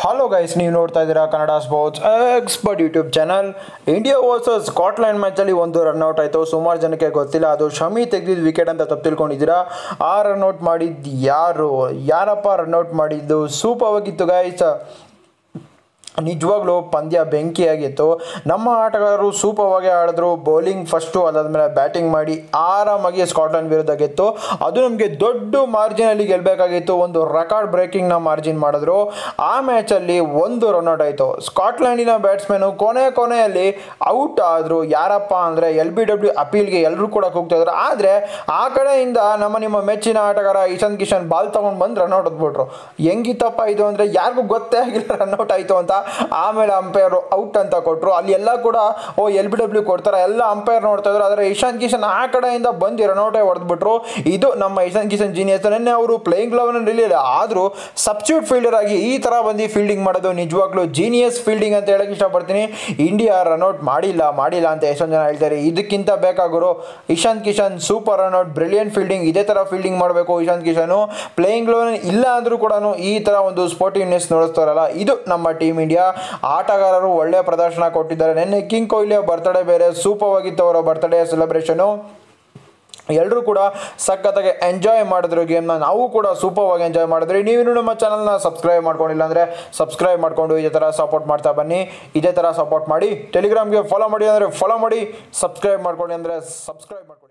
hello guys ನೀವು ನೋಡ್ತಾ ಇದ್ದೀರಾ Kannada sports expert YouTube channel India versus Scotland ಮ್ಯಾಚಲ್ಲಿ ಒಂದು ರನ್ಔಟ್ ಆಯಿತು ಸುಮಾರು ಜನಕ್ಕೆ ಗೊತ್ತಿಲ್ಲ ಅದು ಶಮಿ ತೆಗೆದಿದ್ದು ವಿಕೆಟ್ ಅಂತ ತಪ್ಪು ತಿಳ್ಕೊಂಡಿದ್ದೀರಾ ಆ ರನ್ಔಟ್ ಮಾಡಿದ್ದು ಯಾರು ಯಾರಪ್ಪ ರನ್ಔಟ್ ಮಾಡಿದ್ದು ಸೂಪರ್ ಆಗಿತ್ತು ಗೈಸ್ ನಿಜವಾಗ್ಲೂ ಪಂದ್ಯ ಬೆಂಕಿಯಾಗಿತ್ತು ನಮ್ಮ ಆಟಗಾರರು ಸೂಪರ್ವಾಗಿ ಆಡಿದ್ರು ಬೌಲಿಂಗ್ ಫಸ್ಟು ಅದಾದಮೇಲೆ ಬ್ಯಾಟಿಂಗ್ ಮಾಡಿ ಆರಾಮಾಗಿ ಸ್ಕಾಟ್ಲೆಂಡ್ ವಿರುದ್ಧ ಗೆತ್ತು ಅದು ನಮಗೆ ದೊಡ್ಡ ಮಾರ್ಜಿನಲ್ಲಿ ಗೆಲ್ಲಬೇಕಾಗಿತ್ತು ಒಂದು ರೆಕಾರ್ಡ್ ಬ್ರೇಕಿಂಗ್ನ ಮಾರ್ಜಿನ್ ಮಾಡಿದ್ರು ಆ ಮ್ಯಾಚಲ್ಲಿ ಒಂದು ರನ್ಔಟ್ ಆಯಿತು ಸ್ಕಾಟ್ಲೆಂಡಿನ ಬ್ಯಾಟ್ಸ್ಮನ್ನು ಕೊನೆ ಕೊನೆಯಲ್ಲಿ ಔಟ್ ಆದರು ಯಾರಪ್ಪ ಅಂದರೆ ಎಲ್ ಬಿ ಡಬ್ಲ್ಯೂ ಅಪೀಲ್ಗೆ ಎಲ್ಲರೂ ಕೂಡ ಕೂಗ್ತಾ ಇದ್ರು ಆದರೆ ಆ ಕಡೆಯಿಂದ ನಮ್ಮ ನಿಮ್ಮ ಮೆಚ್ಚಿನ ಆಟಗಾರ ಇಶಾನ್ ಕಿಶನ್ ಬಾಲ್ ತೊಗೊಂಡು ಬಂದು ರನ್ಔಟ್ ಹೊದ್ಬಿಟ್ರು ಹೆಂಗಿತ್ತಪ್ಪ ಇದು ಅಂದರೆ ಯಾರಿಗೂ ಗೊತ್ತೇ ಆಗಿಲ್ಲ ರನ್ಔಟ್ ಆಯಿತು ಅಂತ ಆಮೇಲೆ ಅಂಪೈರು ಔಟ್ ಅಂತ ಕೊಟ್ಟರು ಅಲ್ಲಿ ಎಲ್ಲ ಕೂಡ ಓ ಎಲ್ ಬಿ ಡಬ್ಲ್ಯೂ ಕೊಡ್ತಾರೆ ಎಲ್ಲ ಅಂಪೈರ್ ನೋಡ್ತಾ ಇದ್ರು ಆದರೆ ಇಶಾನ್ ಕಿಶನ್ ಆ ಕಡೆಯಿಂದ ಬಂದು ರನ್ಔಟೇ ಹೊಡೆದ್ಬಿಟ್ರು ಇದು ನಮ್ಮ ಇಶಾನ್ ಕಿಶನ್ ಜೀನಿಯಸ್ ನಿನ್ನೆ ಅವರು ಪ್ಲೇಯಿಂಗ್ ಲೆವೆನ್ ಇರಲಿಲ್ಲ ಆದರೂ ಸಬ್ಸ್ಟ್ಯೂಟ್ ಫೀಲ್ಡರ್ ಆಗಿ ಈ ಥರ ಬಂದು ಫೀಲ್ಡಿಂಗ್ ಮಾಡೋದು ನಿಜವಾಗ್ಲೂ ಜೀನಿಯಸ್ ಫೀಲ್ಡಿಂಗ್ ಅಂತ ಹೇಳಕ್ಕೆ ಇಷ್ಟಪಡ್ತೀನಿ ಇಂಡಿಯಾ ರನ್ಔಟ್ ಮಾಡಿಲ್ಲ ಮಾಡಿಲ್ಲ ಅಂತ ಎಷ್ಟೊಂದು ಜನ ಹೇಳ್ತಾರೆ ಇದಕ್ಕಿಂತ ಬೇಕಾಗೋರು Ishan Kishan super run out brilliant fielding ಇದೇ ಥರ ಫೀಲ್ಡಿಂಗ್ ಮಾಡಬೇಕು ಇಶಾನ್ ಕಿಶನು ಪ್ಲೇಯಿಂಗ್ ಲೆವೆನ್ ಇಲ್ಲ ಅಂದರೂ ಕೂಡ ಈ ಥರ ಒಂದು ಸ್ಪೋರ್ಟಿವ್ನೆಸ್ ನೋಡಿಸ್ತಾರಲ್ಲ ಇದು ನಮ್ಮ ಟೀಮ್ ಇಂಡಿಯಾ ಆಟಗಾರರು ಒಳ್ಳೆಯ ಪ್ರದರ್ಶನ ಕೊಟ್ಟಿದ್ದಾರೆ ನಿನ್ನೆ ಕಿಂಗ್ ಕೊಹ್ಲಿಯ ಬರ್ತಡೇ ಬೇರೆ ಸೂಪರ್ ಆಗಿತ್ತು ಅವರ ಬರ್ತಡೇ ಸೆಲೆಬ್ರೇಷನು ಎಲ್ಲರೂ ಕೂಡ ಸಖತ್ತಾಗಿ ಎಂಜಾಯ್ ಮಾಡಿದ್ರು ಗೇಮ್ನ ನಾವು ಕೂಡ ಸೂಪರ್ವಾಗಿ ಎಂಜಾಯ್ ಮಾಡಿದ್ರಿ ನೀವಿನ್ನೂ ನಮ್ಮ ಚಾನಲ್ನ ಸಬ್ಸ್ಕ್ರೈಬ್ ಮಾಡ್ಕೊಂಡಿಲ್ಲ ಅಂದರೆ ಸಬ್ಸ್ಕ್ರೈಬ್ ಮಾಡಿಕೊಂಡು ಇದೇ ಥರ ಸಪೋರ್ಟ್ ಮಾಡ್ತಾ ಬನ್ನಿ ಇದೇ ಥರ ಸಪೋರ್ಟ್ ಮಾಡಿ ಟೆಲಿಗ್ರಾಮ್ಗೆ ಫಾಲೋ ಮಾಡಿ ಅಂದರೆ ಫಾಲೋ ಮಾಡಿ ಸಬ್ಸ್ಕ್ರೈಬ್ ಮಾಡ್ಕೊಳ್ಳಿ ಅಂದರೆ ಸಬ್ಸ್ಕ್ರೈಬ್ ಮಾಡ್ಕೊಳ್ಳಿ